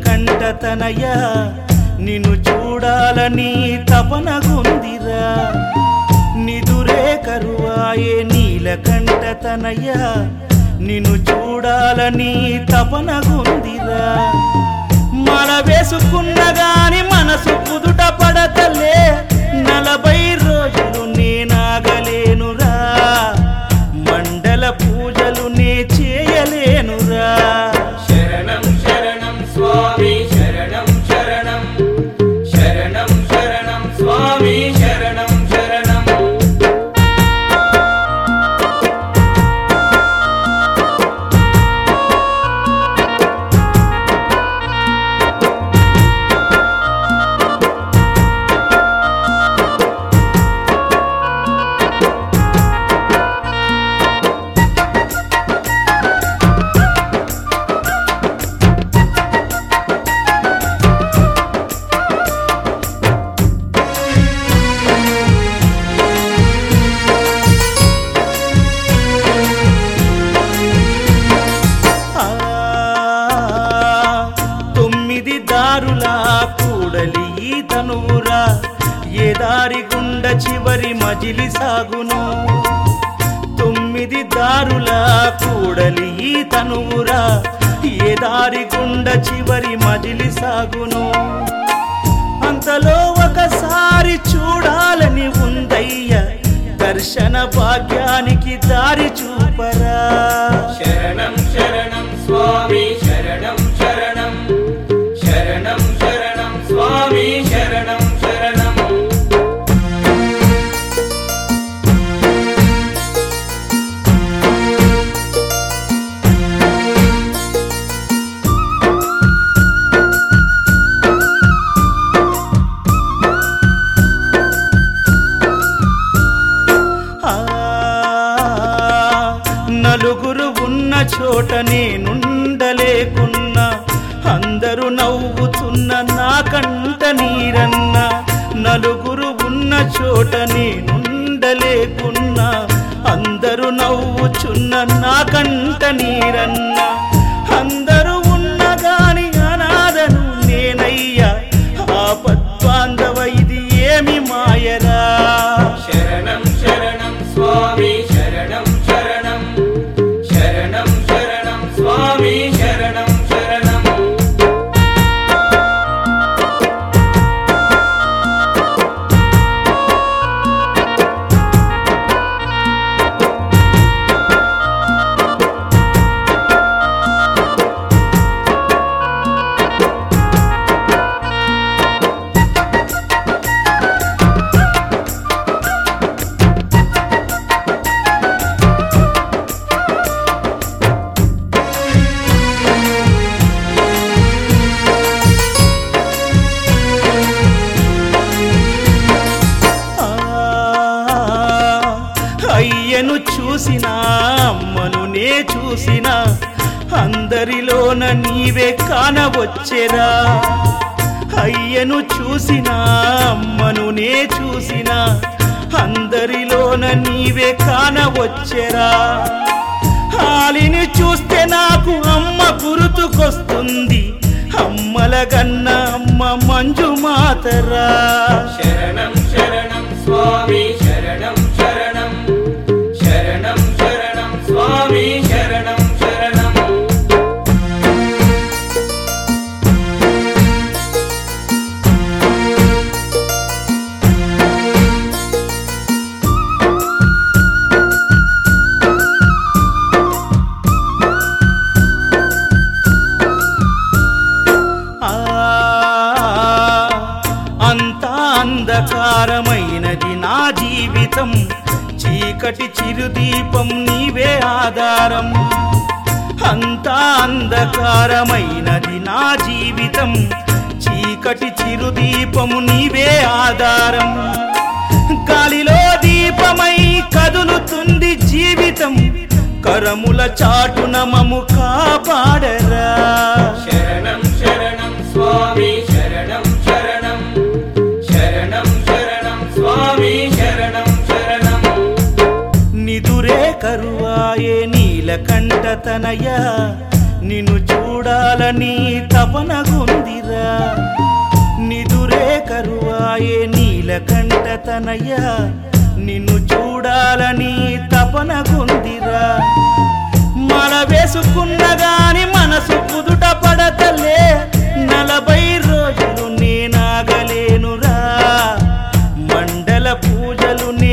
నీలకంఠ తనయ నిన్ను చూడాలని తపనగుందిరా నిదురే కరువాయే నీలకంఠ తనయ నిన్ను చూడాలని తపనగుందిరా మల వేసుకున్న గాని మనసు కుదుట పడతలే నలభై రోజులు నేనాగలేనురా మండల పూజలు నే చేయలేనురా శరణం శరణం స్వామి శరణం శరణం శరణం శరణం స్వామి శరణం శరణం ఆ, తొమ్మిది దారులా కూడలి ఈ తనువురా ఏ దారి గుండ చివరి మజిలి సాగును తొమ్మిది దారులా కూడలి ఈ తనువురా ఏ దారి గుండ చివరి మజిలి సాగును అంతలో ఒకసారి చూడాలని ఉందయ్య దర్శన భాగ్యానికి దారి చూపరా శరణం శరణం స్వామి శరణం శరణం శరణం శరణం స్వామి శరణం శరణం ఆ, నలుగురు ఉన్న చోట నేనుండలేకున్నా అందరూ నవ్వుతున్న నా కంట నీరన్న నలుగురు ఉన్న చోట నేనుండలేకున్నా అందరూ నవ్వుచున్న నా కంట నీరన్న అందరూ ఉన్న గాని అనాథను నేనయ్యా ఆపద్బాంధవ ఇది ఏమి మాయరా శరణం శరణం స్వామి శరణం శరణం శరణం శరణం స్వామి శరణం శరణం ఆ, అయ్యను చూసిన అమ్మను నే చూసిన అందరిలోన నీవే కానవచ్చెరా అయ్యను చూసిన అమ్మను నే చూసిన అందరిలోన నీవే కానవచ్చెరా హాలిని చూస్తే నాకు అమ్మ గుర్తుకొస్తుంది అమ్మల గన్న అమ్మ మంజు మాతరా శరణం శరణం స్వామి శరణం శరణం శరణం శరణం స్వామి శరణం శరణం ఆ, అంతా అంధకారమైనది నా జీవితం చీకటి చిరుదీపం నీవే ఆధారం అంతా అంధకారమైనది నా జీవితం చీకటి చిరుదీపము నీవే ఆధారం గాలిలో దీపమై కదులుతుంది జీవితం కరముల చాటున మము కాపాడరా శరణం శరణం స్వామి శరణం శరణం శరణం శరణం స్వామి శరణం శరణం నిదురే కరువాయే నీలకంఠ తనయ నిన్ను చూడాలని తపనగుందిరా నిదురే కరువాయే నీలకంఠ తనయ్య నిన్ను చూడాలని తపనగుందిరా మన వేసుకున్న గాని మనసు కుదుట పడతలే నలభై రోజులు నేనాగలేనురా మండల పూజలు నే